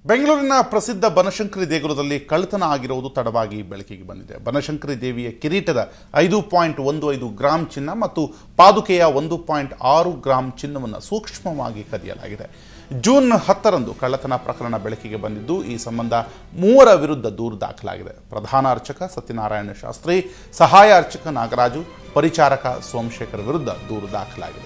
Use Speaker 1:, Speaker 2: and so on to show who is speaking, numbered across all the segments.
Speaker 1: ಬೆಂಗಳೂರಿನ ಪ್ರಸಿದ್ಧ ಬನಶಂಕರಿ ದೇಗುಲದಲ್ಲಿ ಕಳ್ಳತನ ಆಗಿರುವುದು ತಡವಾಗಿ ಬೆಳಕಿಗೆ ಬಂದಿದೆ ಬನಶಂಕರಿ ದೇವಿಯ ಕಿರೀಟದ ಐದು ಪಾಯಿಂಟ್ ಒಂದು ಐದು ಗ್ರಾಂ ಚಿನ್ನ ಮತ್ತು ಪಾದುಕೆಯ ಒಂದು ಪಾಯಿಂಟ್ ಆರು ಗ್ರಾಂ ಚಿನ್ನವನ್ನು ಸೂಕ್ಷ್ಮವಾಗಿ ಕದಿಯಲಾಗಿದೆ ಜೂನ್ ಹತ್ತರಂದು ಕಳ್ಳತನ ಪ್ರಕರಣ ಬೆಳಕಿಗೆ ಬಂದಿದ್ದು ಈ ಸಂಬಂಧ ಮೂವರ ವಿರುದ್ಧ ದೂರು ದಾಖಲಾಗಿದೆ ಪ್ರಧಾನ ಅರ್ಚಕ ಸತ್ಯನಾರಾಯಣ ಶಾಸ್ತ್ರಿ ಸಹಾಯ ಅರ್ಚಕ ನಾಗರಾಜು ಪರಿಚಾರಕ ಸೋಮಶೇಖರ್ ವಿರುದ್ಧ ದೂರು ದಾಖಲಾಗಿದೆ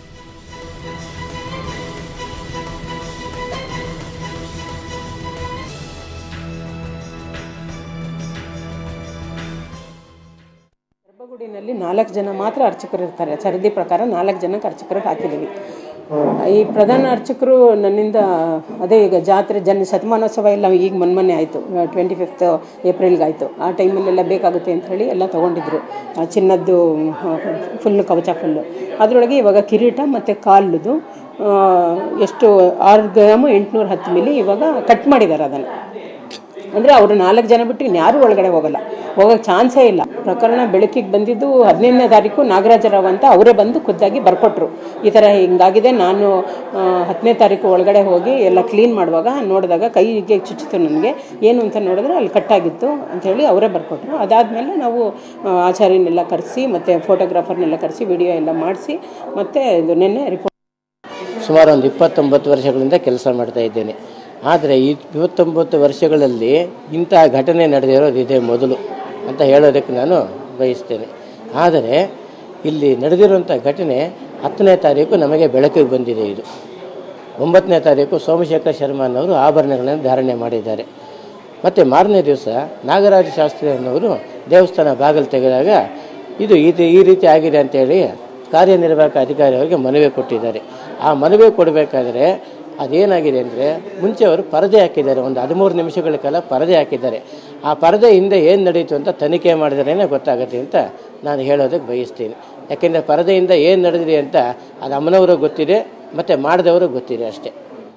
Speaker 2: ಗರ್ಭಗುಡಿನಲ್ಲಿ ನಾಲ್ಕು ಜನ ಮಾತ್ರ ಅರ್ಚಕರು ಇರ್ತಾರೆ ಸರದಿ ಪ್ರಕಾರ ನಾಲ್ಕು ಜನಕ್ಕೆ ಅರ್ಚಕರಿಗೆ ಹಾಕಿದ್ದೀವಿ ಈ ಪ್ರಧಾನ ಅರ್ಚಕರು ನನ್ನಿಂದ ಅದೇ ಈಗ ಜಾತ್ರೆ ಜನ ಶತಮಾನೋತ್ಸವ ಎಲ್ಲ ಈಗ ಮೊನ್ನೆ ಆಯಿತು ಟ್ವೆಂಟಿ ಫಿಫ್ತ್ ಏಪ್ರಿಲ್ಗೆ ಆಯಿತು ಆ ಟೈಮಲ್ಲೆಲ್ಲ ಬೇಕಾಗುತ್ತೆ ಅಂತ ಹೇಳಿ ಎಲ್ಲ ತೊಗೊಂಡಿದ್ರು ಆ ಚಿನ್ನದ್ದು ಫುಲ್ಲು ಕವಚ ಫುಲ್ಲು ಅದರೊಳಗೆ ಇವಾಗ ಕಿರೀಟ ಮತ್ತು ಕಾಲುದು ಎಷ್ಟು ಆರು ಗ್ರಾಮು ಎಂಟುನೂರ ಹತ್ತು ಮಿಲಿ ಇವಾಗ ಕಟ್ ಮಾಡಿದ್ದಾರೆ ಅದನ್ನು ಅಂದರೆ ಅವರು ನಾಲ್ಕು ಜನ ಬಿಟ್ಟು ಇನ್ಯಾರೂ ಒಳಗಡೆ ಹೋಗಲ್ಲ ಹೋಗೋಕ್ಕೆ ಚಾನ್ಸೇ ಇಲ್ಲ ಪ್ರಕರಣ ಬೆಳಕಿಗೆ ಬಂದಿದ್ದು ಹದಿನೈದನೇ ತಾರೀಕು ನಾಗರಾಜರಾವ್ ಅಂತ ಅವರೇ ಬಂದು ಖುದ್ದಾಗಿ ಬರ್ಕೊಟ್ರು ಈ ಥರ ಹಿಂಗಾಗಿದೆ ನಾನು ಆ, ಹತ್ತನೇ ತಾರೀಕು ಒಳಗಡೆ ಹೋಗಿ ಎಲ್ಲ ಕ್ಲೀನ್ ಮಾಡುವಾಗ ನೋಡಿದಾಗ ಕೈಗೆ ಚುಚ್ಚಿತು ನನಗೆ ಏನು ಅಂತ ನೋಡಿದ್ರೆ ಅಲ್ಲಿ ಕಟ್ಟಾಗಿತ್ತು ಅಂಥೇಳಿ ಅವರೇ ಬರ್ಕೊಟ್ರು ಅದಾದಮೇಲೆ ನಾವು ಆ, ಆಚಾರ್ಯನೆಲ್ಲ ಕರೆಸಿ ಮತ್ತು ಫೋಟೋಗ್ರಾಫರ್ನೆಲ್ಲ ಕರೆಸಿ ವಿಡಿಯೋ ಎಲ್ಲ ಮಾಡಿಸಿ ಮತ್ತು ಇದು ನಿನ್ನೆ ರಿಪೋರ್ಟ್
Speaker 3: ಸುಮಾರು ಒಂದು ಇಪ್ಪತ್ತೊಂಬತ್ತು ವರ್ಷಗಳಿಂದ ಕೆಲಸ ಮಾಡ್ತಾ ಇದ್ದೇನೆ ಆದರೆ ಈ ಇವತ್ತೊಂಬತ್ತು ವರ್ಷಗಳಲ್ಲಿ ಇಂತಹ ಘಟನೆ ನಡೆದಿರೋದು ಇದೇ ಮೊದಲು ಅಂತ ಹೇಳೋದಕ್ಕೆ ನಾನು ಬಯಸ್ತೇನೆ ಆದರೆ ಇಲ್ಲಿ ನಡೆದಿರುವಂಥ ಘಟನೆ ಹತ್ತನೇ ತಾರೀಕು ನಮಗೆ ಬೆಳಕಿಗೆ ಬಂದಿದೆ ಇದು ಒಂಬತ್ತನೇ ತಾರೀಕು ಸೋಮಶೇಖರ ಶರ್ಮನವರು ಆಭರಣಗಳನ್ನು ಧಾರಣೆ ಮಾಡಿದ್ದಾರೆ ಮತ್ತು ಮಾರನೇ ದಿವಸ ನಾಗರಾಜ ಶಾಸ್ತ್ರಿ ಅನ್ನೋರು ದೇವಸ್ಥಾನ ಬಾಗಿಲು ತೆಗೆದಾಗ ಇದು ಈ ರೀ- ಈ ರೀತಿ ಆಗಿದೆ ಅಂತೇಳಿ ಕಾರ್ಯನಿರ್ವಾಹಕ ಅಧಿಕಾರಿ ಅವರಿಗೆ ಮನವಿ ಕೊಟ್ಟಿದ್ದಾರೆ ಆ ಮನವಿ ಕೊಡಬೇಕಾದ್ರೆ ಅದೇನಾಗಿದೆ ಅಂದರೆ ಮುಂಚೆ ಅವರು ಪರದೆ ಹಾಕಿದ್ದಾರೆ ಒಂದು ಹದಿಮೂರು ನಿಮಿಷಗಳ ಕಾಲ ಪರದೆ ಹಾಕಿದ್ದಾರೆ ಆ ಪರದೆ ಹಿಂದೆ ಏನು ನಡೀತು ಅಂತ ತನಿಖೆ ಮಾಡಿದ್ರೇ ಗೊತ್ತಾಗುತ್ತೆ ಅಂತ ನಾನು ಹೇಳೋದಕ್ಕೆ ಬಯಸ್ತೀನಿ ಯಾಕೆಂದರೆ ಪರದೆಯಿಂದ ಏನು ನಡೆದಿದೆ ಅಂತ ಅದು ಅಮ್ಮನವ್ರಿಗೆ ಗೊತ್ತಿದೆ ಮತ್ತು ಮಾಡಿದವರು ಗೊತ್ತಿದೆ ಅಷ್ಟೇ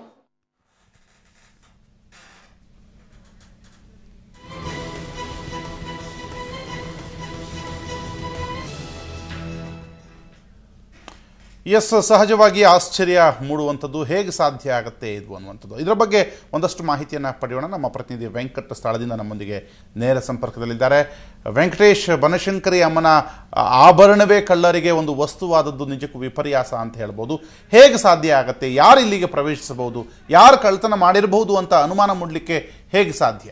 Speaker 1: ಎಸ್ ಸಹಜವಾಗಿ ಆಶ್ಚರ್ಯ ಮೂಡುವಂಥದ್ದು ಹೇಗೆ ಸಾಧ್ಯ ಆಗುತ್ತೆ ಇದು ಅನ್ನುವಂಥದ್ದು ಇದರ ಬಗ್ಗೆ ಒಂದಷ್ಟು ಮಾಹಿತಿಯನ್ನು ಪಡೆಯೋಣ ನಮ್ಮ ಪ್ರತಿನಿಧಿ ವೆಂಕಟ್ ಸ್ಥಳದಿಂದ ನಮ್ಮೊಂದಿಗೆ ನೇರ ಸಂಪರ್ಕದಲ್ಲಿದ್ದಾರೆ ವೆಂಕಟೇಶ್ ಬನಶಂಕರಿ ಅಮ್ಮನ ಆಭರಣವೇ ಕಳ್ಳರಿಗೆ ಒಂದು ವಸ್ತುವಾದದ್ದು ನಿಜಕ್ಕೂ ವಿಪರ್ಯಾಸ ಅಂತ ಹೇಳ್ಬೋದು ಹೇಗೆ ಸಾಧ್ಯ ಆಗುತ್ತೆ ಯಾರು ಇಲ್ಲಿಗೆ ಪ್ರವೇಶಿಸಬಹುದು ಯಾರು ಕಳ್ಳತನ ಮಾಡಿರಬಹುದು ಅಂತ ಅನುಮಾನ ಮೂಡಲಿಕ್ಕೆ ಹೇಗೆ ಸಾಧ್ಯ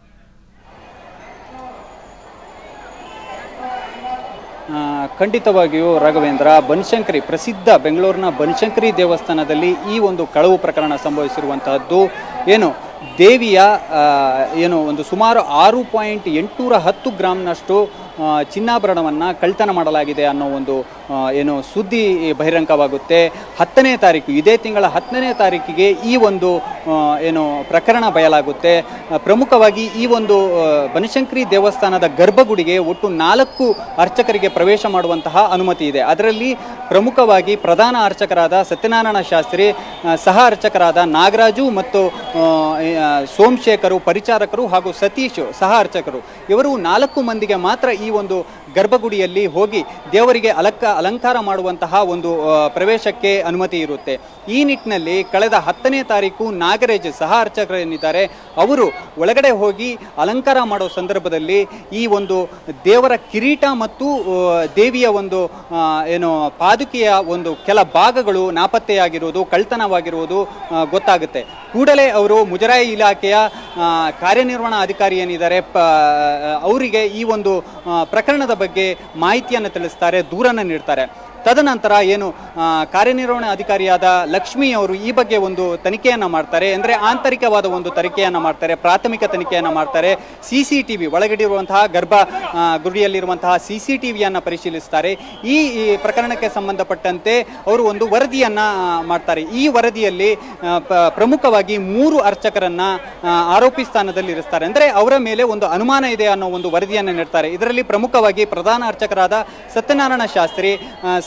Speaker 4: ಆ, ಖಂಡಿತವಾಗಿಯೂ ರಾಘವೇಂದ್ರ ಬನಶಂಕರಿ ಪ್ರಸಿದ್ಧ ಬೆಂಗಳೂರಿನ ಬನಶಂಕರಿ ದೇವಸ್ಥಾನದಲ್ಲಿ ಈ ಒಂದು ಕಳವು ಪ್ರಕರಣ ಸಂಭವಿಸಿರುವಂತಹದ್ದು ಏನು ದೇವಿಯ ಆ, ಏನು ಒಂದು ಸುಮಾರು ಆರು ಪಾಯಿಂಟ್ ಎಂಟುನೂರ ಹತ್ತು ಗ್ರಾಮ್ನಷ್ಟು ಆ, ಚಿನ್ನಾಭರಣವನ್ನು ಕಳ್ತನ ಮಾಡಲಾಗಿದೆ ಅನ್ನೋ ಒಂದು ಆ, ಏನು ಸುದ್ದಿ ಬಹಿರಂಗವಾಗುತ್ತೆ ಹತ್ತನೇ ತಾರೀಕು ಇದೇ ತಿಂಗಳ ಹತ್ತನೇ ತಾರೀಕಿಗೆ ಈ ಒಂದು ಆ, ಏನು ಪ್ರಕರಣ ಬಯಲಾಗುತ್ತೆ ಆ, ಪ್ರಮುಖವಾಗಿ ಈ ಒಂದು ಆ, ಬನಶಂಕರಿ ದೇವಸ್ಥಾನದ ಗರ್ಭಗುಡಿಗೆ ಒಟ್ಟು ನಾಲ್ಕು ಅರ್ಚಕರಿಗೆ ಪ್ರವೇಶ ಮಾಡುವಂತಹ ಅನುಮತಿ ಇದೆ ಅದರಲ್ಲಿ ಪ್ರಮುಖವಾಗಿ ಪ್ರಧಾನ ಅರ್ಚಕರಾದ ಸತ್ಯನಾರಾಯಣ ಶಾಸ್ತ್ರಿ ಆ, ಸಹ ಅರ್ಚಕರಾದ ನಾಗರಾಜು ಮತ್ತು ಆ, ಆ, ಸೋಮಶೇಖರು ಪರಿಚಾರಕರು ಹಾಗೂ ಸತೀಶ್ ಸಹ ಅರ್ಚಕರು ಇವರು ನಾಲ್ಕು ಮಂದಿಗೆ ಮಾತ್ರ ಈ ಒಂದು ಗರ್ಭಗುಡಿಯಲ್ಲಿ ಹೋಗಿ ದೇವರಿಗೆ ಅಲಂಕ ಅಲಂಕಾರ ಮಾಡುವಂತಹ ಒಂದು ಆ, ಪ್ರವೇಶಕ್ಕೆ ಅನುಮತಿ ಇರುತ್ತೆ ಈ ನಿಟ್ಟಿನಲ್ಲಿ ಕಳೆದ ಹತ್ತನೇ ತಾರೀಕು ನಾಗರಾಜ್ ಸಹ ಅರ್ಚಕರೇನಿದ್ದಾರೆ ಅವರು ಒಳಗಡೆ ಹೋಗಿ ಅಲಂಕಾರ ಮಾಡೋ ಸಂದರ್ಭದಲ್ಲಿ ಈ ಒಂದು ದೇವರ ಕಿರೀಟ ಮತ್ತು ಆ, ದೇವಿಯ ಒಂದು ಆ, ಏನು ಪಾದುಕೆಯ ಒಂದು ಕೆಲ ಭಾಗಗಳು ನಾಪತ್ತೆಯಾಗಿರುವುದು ಕಳ್ತನವಾಗಿರುವುದು ಆ, ಗೊತ್ತಾಗುತ್ತೆ ಕೂಡಲೇ ಅವರು ಮುಜರಾಯಿ ಇಲಾಖೆಯ ಆ, ಕಾರ್ಯನಿರ್ವಹಣಾ ಅಧಿಕಾರಿ ಏನಿದ್ದಾರೆ ಪ ಅವರಿಗೆ ಈ ಒಂದು ಆ, ಪ್ರಕರಣದ ಬಗ್ಗೆ ಮಾಹಿತಿಯನ್ನು ತಿಳಿಸ್ತಾರೆ ದೂರನ್ನು ನೀಡ್ತಾರೆ ತದನಂತರ ಏನು ಆ, ಕಾರ್ಯನಿರ್ವಹಣಾ ಅಧಿಕಾರಿಯಾದ ಲಕ್ಷ್ಮಿ ಅವರು ಈ ಬಗ್ಗೆ ಒಂದು ತನಿಖೆಯನ್ನ ಮಾಡ್ತಾರೆ ಅಂದ್ರೆ ಆಂತರಿಕವಾದ ಒಂದು ತನಿಖೆಯನ್ನ ಮಾಡ್ತಾರೆ ಪ್ರಾಥಮಿಕ ತನಿಖೆಯನ್ನ ಮಾಡ್ತಾರೆ ಸಿ ಸಿ ಟಿವಿ ಒಳಗಡಿರುವಂತಹ ಗರ್ಭ ಆ, ಗುಡಿಯಲ್ಲಿರುವಂತಹ ಸಿ ಸಿ ಟಿವಿಯನ್ನ ಪರಿಶೀಲಿಸ್ತಾರೆ ಈ ಈ ಪ್ರಕರಣಕ್ಕೆ ಸಂಬಂಧಪಟ್ಟಂತೆ ಅವರು ಒಂದು ವರದಿಯನ್ನ ಆ, ಮಾಡ್ತಾರೆ ಈ ವರದಿಯಲ್ಲಿ ಆ, ಪ- ಪ್ರಮುಖವಾಗಿ ಮೂರು ಅರ್ಚಕರನ್ನ ಆ, ಆರೋಪಿ ಸ್ಥಾನದಲ್ಲಿ ಇರಿಸ್ತಾರೆ ಅಂದ್ರೆ ಅವರ ಮೇಲೆ ಒಂದು ಅನುಮಾನ ಇದೆ ಅನ್ನೋ ಒಂದು ವರದಿಯನ್ನು ನೀಡ್ತಾರೆ ಇದರಲ್ಲಿ ಪ್ರಮುಖವಾಗಿ ಪ್ರಧಾನ ಅರ್ಚಕರಾದ ಸತ್ಯನಾರಾಯಣ ಶಾಸ್ತ್ರಿ ಆ,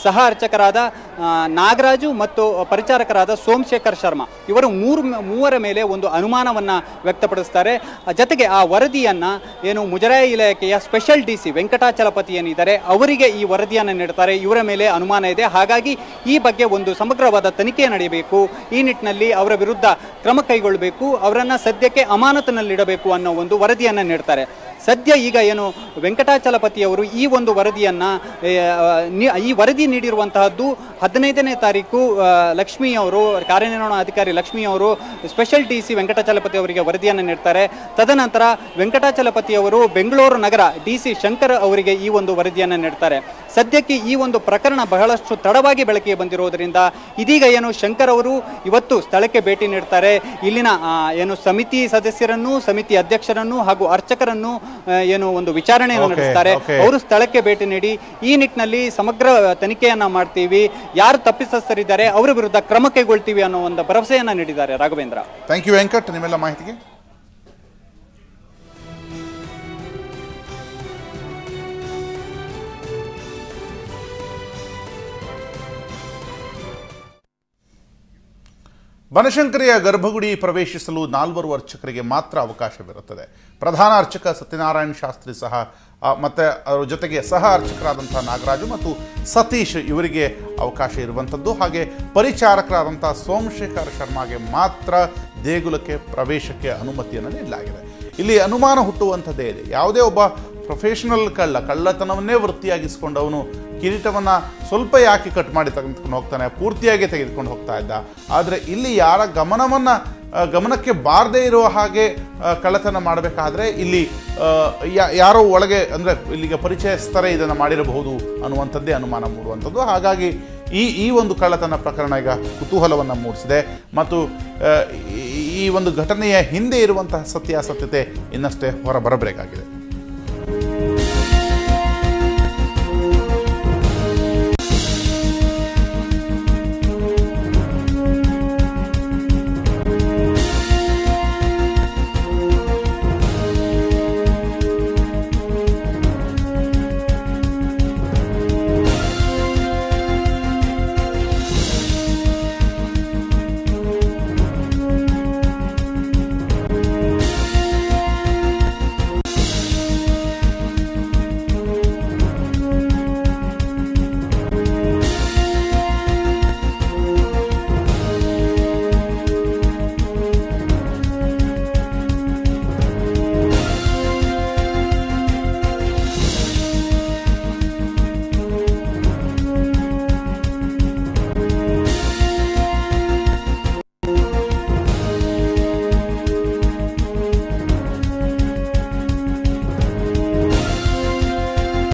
Speaker 4: ಸಹ ಅರ್ಚಕರಾದ ಆ, ನಾಗರಾಜು ಮತ್ತು ಪರಿಚಾರಕರಾದ ಸೋಮಶೇಖರ್ ಶರ್ಮಾ ಇವರು ಮೂರು ಮೂವರ ಮೇಲೆ ಒಂದು ಅನುಮಾನವನ್ನ ವ್ಯಕ್ತಪಡಿಸ್ತಾರೆ ಆ, ಜೊತೆಗೆ ಆ ವರದಿಯನ್ನ ಏನು ಮುಜರಾಯಿ ಇಲಾಖೆಯ ಸ್ಪೆಷಲ್ ಡಿ ಸಿ ವೆಂಕಟಾಚಲಪತಿ ಏನಿದ್ದಾರೆ ಅವರಿಗೆ ಈ ವರದಿಯನ್ನು ನೀಡ್ತಾರೆ ಇವರ ಮೇಲೆ ಅನುಮಾನ ಇದೆ ಹಾಗಾಗಿ ಈ ಬಗ್ಗೆ ಒಂದು ಸಮಗ್ರವಾದ ತನಿಖೆ ನಡೆಯಬೇಕು ಈ ನಿಟ್ಟಿನಲ್ಲಿ ಅವರ ವಿರುದ್ಧ ಕ್ರಮ ಕೈಗೊಳ್ಳಬೇಕು ಅವರನ್ನ ಸದ್ಯಕ್ಕೆ ಅಮಾನತಿನಲ್ಲಿಡಬೇಕು ಅನ್ನೋ ಒಂದು ವರದಿಯನ್ನ ನೀಡ್ತಾರೆ ಸದ್ಯ ಈಗ ಏನು ವೆಂಕಟಾಚಲಪತಿಯವರು ಈ ಒಂದು ವರದಿಯನ್ನ ಏ, ಆ, ನಿ- ಈ ವರದಿ ನೀಡಿರುವಂತಹದ್ದು ಹದಿನೈದನೇ ತಾರೀಕು ಆ, ಲಕ್ಷ್ಮಿ ಅವರು ಕಾರ್ಯನಿರ್ವಹಣಾಧಿಕಾರಿ ಲಕ್ಷ್ಮಿ ಅವರು ಸ್ಪೆಷಲ್ ಡಿ ಸಿ ವೆಂಕಟಾಚಲಪತಿ ಅವರಿಗೆ ವರದಿಯನ್ನು ನೀಡ್ತಾರೆ ತದನಂತರ ವೆಂಕಟಾಚಲಪತಿ ಅವರು ಬೆಂಗಳೂರು ನಗರ ಡಿ ಸಿ ಶಂಕರ್ ಅವರಿಗೆ ಈ ಒಂದು ವರದಿಯನ್ನು ನೀಡ್ತಾರೆ ಸದ್ಯಕ್ಕೆ ಈ ಒಂದು ಪ್ರಕರಣ ಬಹಳಷ್ಟು ತಡವಾಗಿ ಬೆಳಕಿಗೆ ಬಂದಿರುವುದರಿಂದ ಇದೀಗ ಏನು ಶಂಕರ್ ಅವರು ಇವತ್ತು ಸ್ಥಳಕ್ಕೆ ಭೇಟಿ ನೀಡ್ತಾರೆ ಇಲ್ಲಿನ ಆ, ಏನು ಸಮಿತಿ ಸದಸ್ಯರನ್ನು ಸಮಿತಿ ಅಧ್ಯಕ್ಷರನ್ನು ಹಾಗೂ ಅರ್ಚಕರನ್ನು ಆ, ಏನು ಒಂದು ವಿಚಾರಣೆಯನ್ನು
Speaker 1: Okay,
Speaker 4: ನಡೆಸ್ತಾರೆ
Speaker 1: okay.
Speaker 4: ಅವರು ಸ್ಥಳಕ್ಕೆ ಭೇಟಿ ನೀಡಿ ಈ ನಿಟ್ಟಿನಲ್ಲಿ ಸಮಗ್ರ ತನಿಖೆಯನ್ನ ಮಾಡ್ತೀವಿ ಯಾರು ತಪ್ಪಿತಸ್ಥರಿದ್ದಾರೆ ಅವರ ವಿರುದ್ಧ ಕ್ರಮ ಕೈಗೊಳ್ತೀವಿ ಅನ್ನೋ ಒಂದು ಭರವಸೆಯನ್ನ ನೀಡಿದ್ದಾರೆ ರಾಘವೇಂದ್ರ
Speaker 1: ಥ್ಯಾಂಕ್ ಯು ವೆಂಕಟ್ ನಿಮ್ಮೆಲ್ಲ ಮಾಹಿತಿಗೆ ಬನಶಂಕರಿಯ ಗರ್ಭಗುಡಿ ಪ್ರವೇಶಿಸಲು ನಾಲ್ವರು ಅರ್ಚಕರಿಗೆ ಮಾತ್ರ ಅವಕಾಶವಿರುತ್ತದೆ ಪ್ರಧಾನ ಅರ್ಚಕ ಸತ್ಯನಾರಾಯಣ ಶಾಸ್ತ್ರಿ ಸಹ ಆ, ಮತ್ತೆ ಅವರ ಜೊತೆಗೆ ಸಹ ಅರ್ಚಕರಾದಂತಹ ನಾಗರಾಜು ಮತ್ತು ಸತೀಶ್ ಇವರಿಗೆ ಅವಕಾಶ ಇರುವಂಥದ್ದು ಹಾಗೆ ಪರಿಚಾರಕರಾದಂತಹ ಸೋಮಶೇಖರ್ ಶರ್ಮಾಗೆ ಮಾತ್ರ ದೇಗುಲಕ್ಕೆ ಪ್ರವೇಶಕ್ಕೆ ಅನುಮತಿಯನ್ನು ನೀಡಲಾಗಿದೆ ಇಲ್ಲಿ ಅನುಮಾನ ಹುಟ್ಟುವಂಥದ್ದೇ ಇದೆ ಯಾವುದೇ ಒಬ್ಬ ಪ್ರೊಫೆಷನಲ್ ಕಳ್ಳ ಕಳ್ಳತನವನ್ನೇ ವೃತ್ತಿಯಾಗಿಸ್ಕೊಂಡವನು ಕಿರೀಟವನ್ನು ಸ್ವಲ್ಪ ಯಾಕೆ ಕಟ್ ಮಾಡಿ ತೆಗೆದುಕೊಂಡು ಹೋಗ್ತಾನೆ ಪೂರ್ತಿಯಾಗಿ ತೆಗೆದುಕೊಂಡು ಹೋಗ್ತಾ ಇದ್ದ ಆದರೆ ಇಲ್ಲಿ ಯಾರ ಗಮನವನ್ನು ಗಮನಕ್ಕೆ ಬಾರದೇ ಇರುವ ಹಾಗೆ ಆ, ಕಳ್ಳತನ ಮಾಡಬೇಕಾದ್ರೆ ಇಲ್ಲಿ ಆ, ಯಾ- ಯಾರೋ ಒಳಗೆ ಅಂದರೆ ಇಲ್ಲಿಗೆ ಪರಿಚಯಸ್ಥರೇ ಇದನ್ನು ಮಾಡಿರಬಹುದು ಅನ್ನುವಂಥದ್ದೇ ಅನುಮಾನ ಮೂಡುವಂಥದ್ದು ಹಾಗಾಗಿ ಈ ಈ ಒಂದು ಕಳ್ಳತನ ಪ್ರಕರಣ ಈಗ ಕುತೂಹಲವನ್ನು ಮೂಡಿಸಿದೆ ಮತ್ತು ಆ, ಈ- ಈ ಒಂದು ಘಟನೆಯ ಹಿಂದೆ ಇರುವಂತಹ ಸತ್ಯಾಸತ್ಯತೆ ಇನ್ನಷ್ಟೇ ಹೊರಬರಬೇಕಾಗಿದೆ